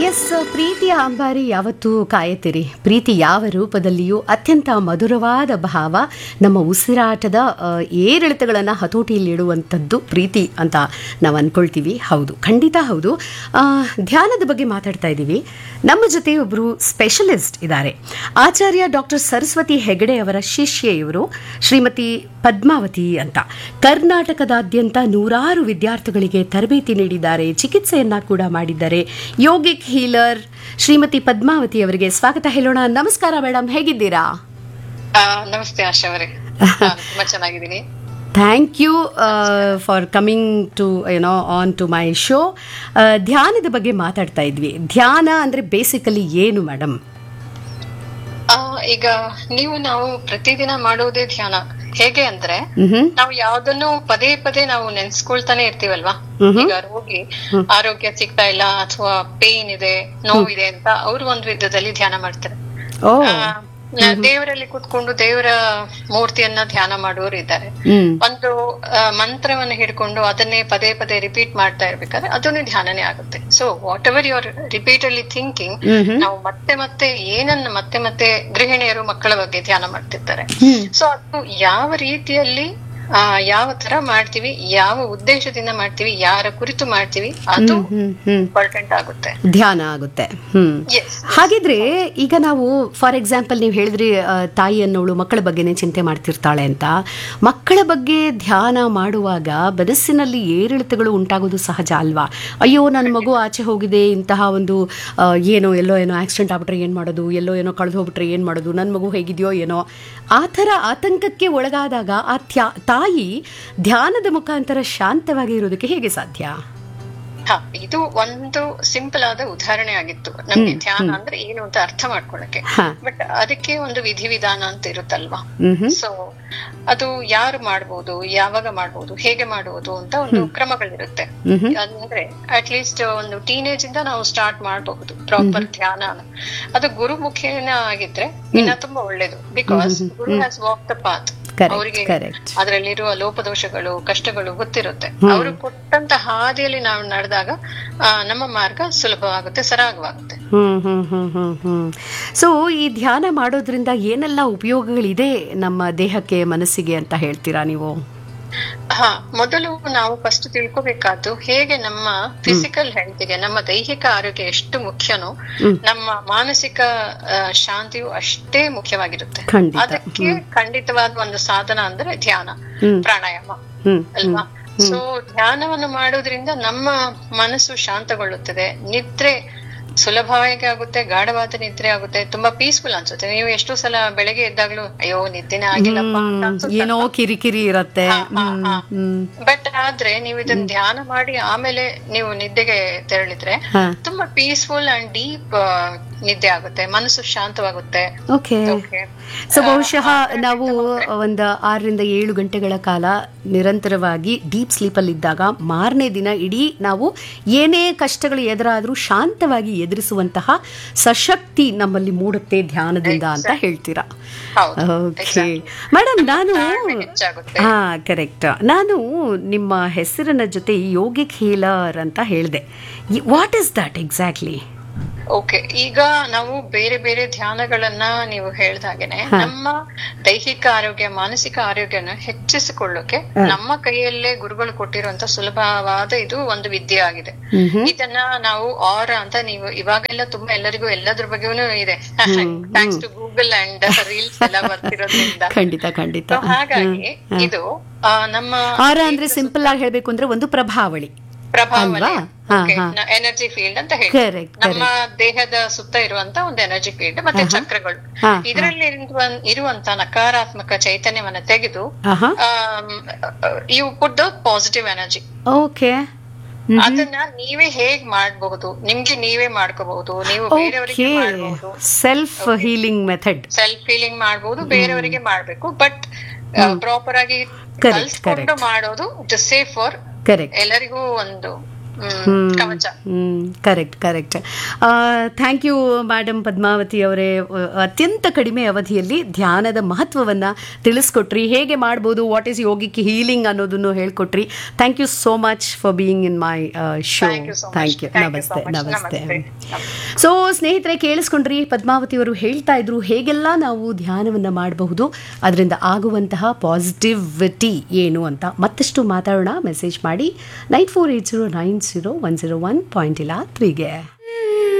S ಪ್ರೀತಿಯ ಅಂಬಾರಿ ಯಾವತ್ತೂ ಕಾಯುತ್ತೀರಿ ಪ್ರೀತಿ ಯಾವ ರೂಪದಲ್ಲಿಯೂ ಅತ್ಯಂತ ಮಧುರವಾದ ಭಾವ ನಮ್ಮ ಉಸಿರಾಟದ ಆ, ಏರಿಳಿತಗಳನ್ನು ಹತೋಟಿಯಲ್ಲಿಡುವಂಥದ್ದು ಪ್ರೀತಿ ಅಂತ ನಾವು ಅಂದ್ಕೊಳ್ತೀವಿ ಹೌದು ಖಂಡಿತ ಹೌದು ಆ, ಧ್ಯಾನದ ಬಗ್ಗೆ ಮಾತಾಡ್ತಾ ಇದ್ದೀವಿ ನಮ್ಮ ಜೊತೆ ಒಬ್ಬರು ಸ್ಪೆಷಲಿಸ್ಟ್ ಇದ್ದಾರೆ ಆಚಾರ್ಯ ಡಾಕ್ಟರ್ ಸರಸ್ವತಿ ಹೆಗಡೆ ಅವರ ಶಿಷ್ಯೆ ಇವರು ಶ್ರೀಮತಿ ಪದ್ಮಾವತಿ ಅಂತ ಕರ್ನಾಟಕದಾದ್ಯಂತ ನೂರಾರು ವಿದ್ಯಾರ್ಥಿಗಳಿಗೆ ತರಬೇತಿ ನೀಡಿದ್ದಾರೆ ಚಿಕಿತ್ಸೆಯನ್ನ ಕೂಡ ಮಾಡಿದ್ದಾರೆ ಯೋಗಿಕ್ ಹೀಲರ್ ಶ್ರೀಮತಿ ಪದ್ಮಾವತಿ ಅವರಿಗೆ ಸ್ವಾಗತ ಹೇಳೋಣ ನಮಸ್ಕಾರ ಮೇಡಮ್ ಹೇಗಿದ್ದೀರಾ ಆ, ನಮಸ್ತೆ ಆಶಾ ಅವರೇ ತುಂಬಾ ಚೆನ್ನಾಗಿದ್ದೀನಿ thank you for coming to you know on to my show ಧ್ಯಾನದ ಬಗ್ಗೆ ಮಾತಾಡ್ತಾ ಇದ್ವಿ ಧ್ಯಾನ ಅಂದ್ರೆ ಬೇಸಿಕಲಿ ಏನು ಮೇಡಮ್ ಆ, ಈಗ ನೀವು ನಾವು ಪ್ರತಿದಿನ ಮಾಡುವುದೇ ಧ್ಯಾನ ಹೇಗೆ ಅಂದ್ರೆ ಹ್ಮ್ ನಾವು ಯಾವ್ದನ್ನು ಪದೇ ಪದೇ ನಾವು ನೆನ್ಸ್ಕೊಳ್ತಾನೆ ಇರ್ತೀವಲ್ವಾ ಈಗ ರೋಗಿ ಆರೋಗ್ಯ ಸಿಗ್ತಾ ಇಲ್ಲ ಅಥವಾ ಪೇನ್ ಇದೆ ನೋವಿದೆ ಅಂತ ಅವ್ರು ಒಂದು ವಿಧದಲ್ಲಿ ಧ್ಯಾನ ಮಾಡ್ತಾರೆ ಓ ಆ, ದೇವರಲ್ಲಿ ಕುತ್ಕೊಂಡು ದೇವರ ಮೂರ್ತಿಯನ್ನ ಧ್ಯಾನ ಮಾಡುವವರು ಇದ್ದಾರೆ ಹ್ಮ್ ಒಂದು ಆ, ಮಂತ್ರವನ್ನು ಹಿಡ್ಕೊಂಡು ಅದನ್ನೇ ಪದೇ ಪದೇ ರಿಪೀಟ್ ಮಾಡ್ತಾ ಇರ್ಬೇಕಾದ್ರೆ ಅದನ್ನು ಧ್ಯಾನನೇ ಆಗುತ್ತೆ so whatever you are ರಿಪೀಟಲ್ಲಿ ಥಿಂಕಿಂಗ್ ಹ್ಮ್ ನಾವು ಮತ್ತೆ ಮತ್ತೆ ಏನನ್ನ ಮತ್ತೆ ಮತ್ತೆ ಗೃಹಿಣಿಯರು ಮಕ್ಕಳ ಬಗ್ಗೆ ಧ್ಯಾನ ಮಾಡ್ತಿರ್ತಾರೆ ಹ್ಮ್ ಸೊ ಅದು ಯಾವ ರೀತಿಯಲ್ಲಿ ಆ, ಯಾವ ತರ ಮಾಡ್ತೀವಿ ಯಾವ ಉದ್ದೇಶದಿಂದ ಮಾಡ್ತೀವಿ ಯಾರ ಕುರಿತು ಮಾಡ್ತೀವಿ ಅದು ಹ್ಮ್ ಹ್ಮ್ ಇಂಪಾರ್ಟೆಂಟ್ ಆಗುತ್ತೆ ಧ್ಯಾನ ಆಗುತ್ತೆ ಹ್ಮ್ ಎಸ್ ಹಾಗಿದ್ರೆ ಈಗ ನಾವು ಫಾರ್ ಎಕ್ಸಾಂಪಲ್ ನೀವು ಹೇಳಿದ್ರಿ ಆ, ತಾಯಿ ಅನ್ನೋಳು ಮಕ್ಕಳ ಬಗ್ಗೆನೇ ಚಿಂತೆ ಮಾಡ್ತಿರ್ತಾಳೆ ಅಂತ ಮಕ್ಕಳ ಬಗ್ಗೆ ಧ್ಯಾನ ಮಾಡುವಾಗ ಮನಸ್ಸಿನಲ್ಲಿ ಏರಿಳಿತಗಳು ಉಂಟಾಗೋದು ಸಹಜ ಅಲ್ವಾ ಅಯ್ಯೋ ನನ್ನ ಮಗು ಆಚೆ ಹೋಗಿದೆ ಇಂತಹ ಒಂದು ಆ, ಏನೋ ಎಲ್ಲೋ ಏನೋ ಆಕ್ಸಿಡೆಂಟ್ ಆಗ್ಬಿಟ್ರೆ ಏನು ಮಾಡೋದು ಎಲ್ಲೋ ಏನೋ ಕಳೆದು ಹೋಗ್ಬಿಟ್ರೆ ಏನು ಮಾಡೋದು ನನ್ನ ಮಗು ಹೇಗಿದೆಯೋ ಏನೋ ಆ ಥರ ಆತಂಕಕ್ಕೆ ಒಳಗಾದಾಗ ಆ ತ್ಯಾ ತಾಯಿ ಧ್ಯಾನದ ಮುಖಾಂತರ ಶಾಂತವಾಗಿ ಇರೋದಕ್ಕೆ ಹೇಗೆ ಸಾಧ್ಯ ಹಾ ಇದು ಒಂದು ಸಿಂಪಲ್ ಆದ ಉದಾಹರಣೆ ಆಗಿತ್ತು ನಮ್ಗೆ ಧ್ಯಾನ ಅಂದ್ರೆ ಏನು ಅಂತ ಅರ್ಥ ಮಾಡ್ಕೊಳಕ್ಕೆ ಹಾ. ಬಟ್ ಅದಕ್ಕೆ ಒಂದು ವಿಧಿವಿಧಾನ ಅಂತ ಇರುತ್ತಲ್ವಾ ಹ್ಮ್ ಹ್ಮ್ ಸೊ ಅದು ಯಾರು ಮಾಡ್ಬೋದು ಯಾವಾಗ ಮಾಡ್ಬೋದು ಹೇಗೆ ಮಾಡುವುದು ಅಂತ ಒಂದು ಕ್ರಮಗಳಿರುತ್ತೆ ಮ್ಹೂ. ಅಂದ್ರೆ ಅಟ್ ಲೀಸ್ಟ್ ಒಂದು ಟೀನೇಜ್ ಇಂದ ನಾವು ಸ್ಟಾರ್ಟ್ ಮಾಡಬಹುದು ಪ್ರಾಪರ್ ಧ್ಯಾನ ಅದು ಗುರುಮುಖೇನ ಆಗಿದ್ರೆ ಇನ್ನ ತುಂಬಾ ಒಳ್ಳೇದು because guru has walk the path Correct, ಅವರಿಗೆ correct. ಅದರಲ್ಲಿರುವ ಲೋಪದೋಷಗಳು ಕಷ್ಟಗಳು ಗೊತ್ತಿರುತ್ತೆ ಅವರು ಕೊಟ್ಟಂತ ಹಾದಿಯಲ್ಲಿ ನಾವು ನಡೆದಾಗ ಆ, ನಮ್ಮ ಮಾರ್ಗ ಸುಲಭವಾಗುತ್ತೆ ಸರಾಗವಾಗುತ್ತೆ ಹ್ಮ್ ಹ್ಮ್ ಹ್ಮ್ ಹ್ಮ್ ಹ್ಮ್ ಸೊ ಈ ಧ್ಯಾನ ಮಾಡೋದ್ರಿಂದ ಏನೆಲ್ಲ ಉಪಯೋಗಗಳಿದೆ ನಮ್ಮ ದೇಹಕ್ಕೆ ಮನಸ್ಸಿಗೆ ಅಂತ ಹೇಳ್ತೀರಾ ನೀವು ಹಾ ಮೊದಲು ನಾವು ಫಸ್ಟ್ ತಿಳ್ಕೊಬೇಕಾದ್ದು ಹೇಗೆ ನಮ್ಮ ಫಿಸಿಕಲ್ ಹೆಲ್ತ್ಗೆ ನಮ್ಮ ದೈಹಿಕ ಆರೋಗ್ಯ ಎಷ್ಟು ಮುಖ್ಯನೋ ನಮ್ಮ ಮಾನಸಿಕ ಆ, ಶಾಂತಿಯು ಅಷ್ಟೇ ಮುಖ್ಯವಾಗಿರುತ್ತೆ ಖಂಡಿತ. ಅದಕ್ಕೆ ಖಂಡಿತವಾದ ಒಂದು ಸಾಧನ ಅಂದ್ರೆ ಧ್ಯಾನ ಹ್ಮ್. ಪ್ರಾಣಾಯಾಮ ಹ್ಮ್ ಅಲ್ವಾ ಸೊ ಧ್ಯಾನವನ್ನು ಮಾಡೋದ್ರಿಂದ ನಮ್ಮ ಮನಸ್ಸು ಶಾಂತಗೊಳ್ಳುತ್ತದೆ ನಿದ್ರೆ ಸುಲಭವಾಗಿ ಆಗುತ್ತೆ ಗಾಢವಾದ ನಿದ್ರೆ ಆಗುತ್ತೆ ತುಂಬಾ ಪೀಸ್ಫುಲ್ ಅನ್ಸುತ್ತೆ ನೀವು ಎಷ್ಟೋ ಸಲ ಬೆಳಗ್ಗೆ ಎದ್ದಾಗ್ಲೂ ಅಯ್ಯೋ ನಿದ್ದೆನೇ ಆಗಿಲ್ಲಪ್ಪ ಅಂತ ಅನ್ಸುತ್ತೆ. ಏನೋ ಕಿರಿಕಿರಿ ಇರತ್ತೆ ಹಾ, ಹಾ, ಹ್ಮ್ ಹಾ. ಹ್ಮ್ ಬಟ್ ಆದ್ರೆ ನೀವು ಇದನ್ನ ಧ್ಯಾನ ಮಾಡಿ ಆಮೇಲೆ ನೀವು ನಿದ್ದೆಗೆ ತೆರಳಿದ್ರೆ ಹಾ ತುಂಬಾ ಪೀಸ್ಫುಲ್ ಅಂಡ್ ಡೀಪ್ ನಿದ್ದೆ ಆಗುತ್ತೆ ಮನಸ್ಸು ಶಾಂತವಾಗುತ್ತೆ ಓಕೆ Okay. ಸೊ ಬಹುಶಃ ನಾವು ಒಂದು ಆರರಿಂದ ಏಳು ಗಂಟೆಗಳ ಕಾಲ ನಿರಂತರವಾಗಿ ಡೀಪ್ ಸ್ಲೀಪಲ್ಲಿ ಇದ್ದಾಗ ಮಾರನೇ ದಿನ ಇಡೀ ನಾವು ಏನೇ ಕಷ್ಟಗಳು ಎದುರಾದರೂ ಶಾಂತವಾಗಿ ಎದುರಿಸುವಂತಹ ಸಶಕ್ತಿ ನಮ್ಮಲ್ಲಿ ಮೂಡುತ್ತೆ ಧ್ಯಾನದಿಂದ ಅಂತ ಹೇಳ್ತೀರಾ ಹೌದು ಓಕೆ ಮೇಡಮ್ ನಾನು ತಾಳ್ಮೆ ಹೆಚ್ಚಾಗುತ್ತೆ ಹಾ ಕರೆಕ್ಟ್ ನಾನು ನಿಮ್ಮ ಹೆಸರಿನ ಜೊತೆ ಯೋಗಿಕ್ ಹೀಲರ್ ಅಂತ ಹೇಳಿದೆ what is that exactly okay ಈಗ ನಾವು ಬೇರೆ ಬೇರೆ ಧ್ಯಾನಗಳನ್ನ ನೀವು ಹೇಳ್ದಾಗೆನೆ ನಮ್ಮ ದೈಹಿಕ ಆರೋಗ್ಯ ಮಾನಸಿಕ ಆರೋಗ್ಯನ ಹೆಚ್ಚಿಸಿಕೊಳ್ಳೋಕೆ ನಮ್ಮ ಕೈಯಲ್ಲೇ ಗುರುಗಳು ಕೊಟ್ಟಿರುವಂತ ಸುಲಭವಾದ ಇದು ಒಂದು ವಿದ್ಯೆ ಆಗಿದೆ ಇದನ್ನ ನಾವು ಆರ ಅಂತ ನೀವು ಇವಾಗೆಲ್ಲ ತುಂಬಾ ಎಲ್ಲರಿಗೂ ಎಲ್ಲದ್ರ ಬಗ್ಗೆನೂ ಇದೆ thanks to Google and reels ಎಲ್ಲ ಬರ್ತಿರೋದ್ರಿಂದ ಖಂಡಿತ ಖಂಡಿತ So ಹಾಗಾಗಿ ಇದು ಆ, ನಮ್ಮ ಆರ ಅಂದ್ರೆ ಸಿಂಪಲ್ ಆಗಿ ಹೇಳ್ಬೇಕು ಅಂದ್ರೆ ಒಂದು ಪ್ರಭಾವಳಿ ಪ್ರಭಾವನೆ ಅಲ್ವಾ? ಹಾ, ಹಾ. ಎನರ್ಜಿ ಫೀಲ್ಡ್ ಅಂತ ಹೇಳಿ Correct, ನಮ್ಮ ದೇಹದ ಸುತ್ತ ಇರುವಂತ ಒಂದು ಎನರ್ಜಿ ಫೀಲ್ಡ್ ಮತ್ತೆ ಚಕ್ರಗಳು ಹಾ, ಇದರಲ್ಲಿ ಇರುವಂತ ನಕಾರಾತ್ಮಕ ಚೈತನ್ಯವನ್ನ ತೆಗೆದು ಆಹಾ you put the positive energy okay ಅದನ್ನ ನೀವೇ ಹೇಗ್ ಮಾಡಬಹುದು ನಿಮ್ಗೆ ನೀವೇ ಮಾಡ್ಕೋಬಹುದು ನೀವು ಬೇರೆಯವರಿಗೆ ಓಕೆ ಮಾಡಬಹುದು self healing method self feeling ಮಾಡಬಹುದು ಬೇರೆಯವರಿಗೆ ಮಾಡ್ಬೇಕು ಬಟ್ ಪ್ರಾಪರ್ ಆಗಿ Correct, ಕಲ್ಸ್ಕೊಂಡು ಮಾಡೋದು ಇಟ್ ಸೇಫ್ ಫಾರ್ ಕರೆಕ್ಟ್ ಎಲ್ಲರಿಗೂ ಒಂದು ಹ್ಮ್ ಕವಚ ಹ್ಮ್ correct correct thank you madam Padmavathi ಅವರೇ ಅಹ್, ಅತ್ಯಂತ ಕಡಿಮೆ ಅವಧಿಯಲ್ಲಿ ಧ್ಯಾನದ ಮಹತ್ವವನ್ನ ತಿಳಿಸ್ಕೊಟ್ರಿ ಹೇಗೆ ಮಾಡ್ಬೋದು ವಾಟ್ ಈಸ್ ಯೋಗಿಕ್ ಹೀಲಿಂಗ್ ಅನ್ನೋದನ್ನು ಹೇಳ್ಕೊಟ್ರಿ thank you so much for being in my show Thank you so much. Thank you Thank you so ನಮಸ್ತೆ much. ನಮಸ್ತೆ ನಮಸ್ತೆ. ಸೊ ಸ್ನೇಹಿತರೆ ಕೇಳಿಸ್ಕೊಂಡ್ರಿ ಪದ್ಮಾವತಿ ಅವರು ಹೇಳ್ತಾ ಇದ್ರು ಹೇಗೆಲ್ಲ ನಾವು ಧ್ಯಾನವನ್ನ ಮಾಡಬಹುದು ಅದರಿಂದ ಆಗುವಂತಹ ಪಾಸಿಟಿವಿಟಿ ಏನು ಅಂತ ಮತ್ತಷ್ಟು ಮಾತಾಡೋಣ ಮೆಸೇಜ್ ಮಾಡಿ nine four eight zero nine zero one zero one point ಇಲ್ಲ ತ್ರೀಗೆ